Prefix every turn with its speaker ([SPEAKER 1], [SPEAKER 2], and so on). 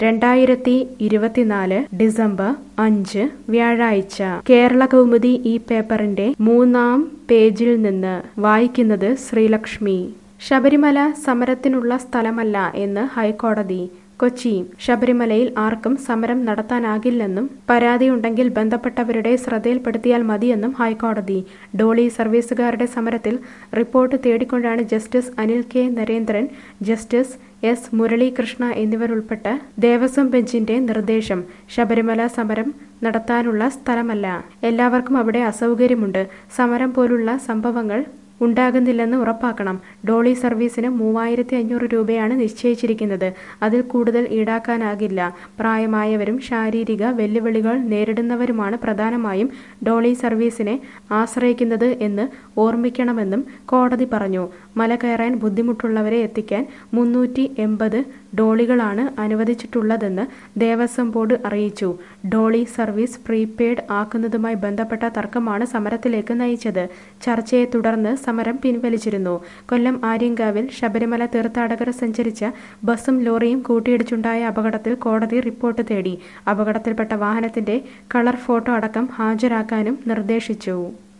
[SPEAKER 1] രണ്ടായിരത്തി ഇരുപത്തിനാല് ഡിസംബർ അഞ്ച് വ്യാഴാഴ്ച കേരള കൗമുദി ഈ പേപ്പറിന്റെ മൂന്നാം പേജിൽ നിന്ന് വായിക്കുന്നത് ശ്രീലക്ഷ്മി ശബരിമല സമരത്തിനുള്ള സ്ഥലമല്ല എന്ന് ഹൈക്കോടതി കൊച്ചി ശബരിമലയിൽ ആർക്കും സമരം നടത്താനാകില്ലെന്നും പരാതിയുണ്ടെങ്കിൽ ബന്ധപ്പെട്ടവരുടെ ശ്രദ്ധയിൽപ്പെടുത്തിയാൽ മതിയെന്നും ഹൈക്കോടതി ഡോളി സർവീസുകാരുടെ സമരത്തിൽ റിപ്പോർട്ട് തേടിക്കൊണ്ടാണ് justice Anil K Narendran justice S Muralikrishna എന്നിവരുൾപ്പെട്ട ദേവസ്വം ബെഞ്ചിന്റെ നിർദ്ദേശം ശബരിമല സമരം നടത്താനുള്ള സ്ഥലമല്ല എല്ലാവർക്കും അവിടെ അസൗകര്യമുണ്ട് സമരം പോലുള്ള സംഭവങ്ങൾ ഉണ്ടാകുന്നില്ലെന്ന് ഉറപ്പാക്കണം ഡോളി സർവീസിന് മൂവായിരത്തി അഞ്ഞൂറ് രൂപയാണ് നിശ്ചയിച്ചിരിക്കുന്നത് അതിൽ കൂടുതൽ ഈടാക്കാനാകില്ല പ്രായമായവരും ശാരീരിക വെല്ലുവിളികൾ നേരിടുന്നവരുമാണ് പ്രധാനമായും ഡോളി സർവീസിനെ ആശ്രയിക്കുന്നത് എന്ന് ഓർമ്മിക്കണമെന്നും കോടതി പറഞ്ഞു മല കയറാൻ ബുദ്ധിമുട്ടുള്ളവരെ എത്തിക്കാൻ മുന്നൂറ്റി എൺപത് ഡോളികളാണ് അനുവദിച്ചിട്ടുള്ളതെന്ന് ദേവസ്വം ബോർഡ് അറിയിച്ചു ഡോളി സർവീസ് പ്രീപെയ്ഡ് ആക്കുന്നതുമായി ബന്ധപ്പെട്ട തർക്കമാണ് സമരത്തിലേക്ക് നയിച്ചത് ചർച്ചയെ തുടർന്ന് സമരം പിൻവലിച്ചിരുന്നു കൊല്ലം ആര്യങ്കാവിൽ ശബരിമല തീർത്ഥാടകർ സഞ്ചരിച്ച ബസും ലോറിയും കൂട്ടിയിടിച്ചുണ്ടായ അപകടത്തിൽ കോടതി റിപ്പോർട്ട് തേടി അപകടത്തിൽപ്പെട്ട വാഹനത്തിന്റെ കളർ ഫോട്ടോ അടക്കം ഹാജരാക്കാനും നിർദ്ദേശിച്ചു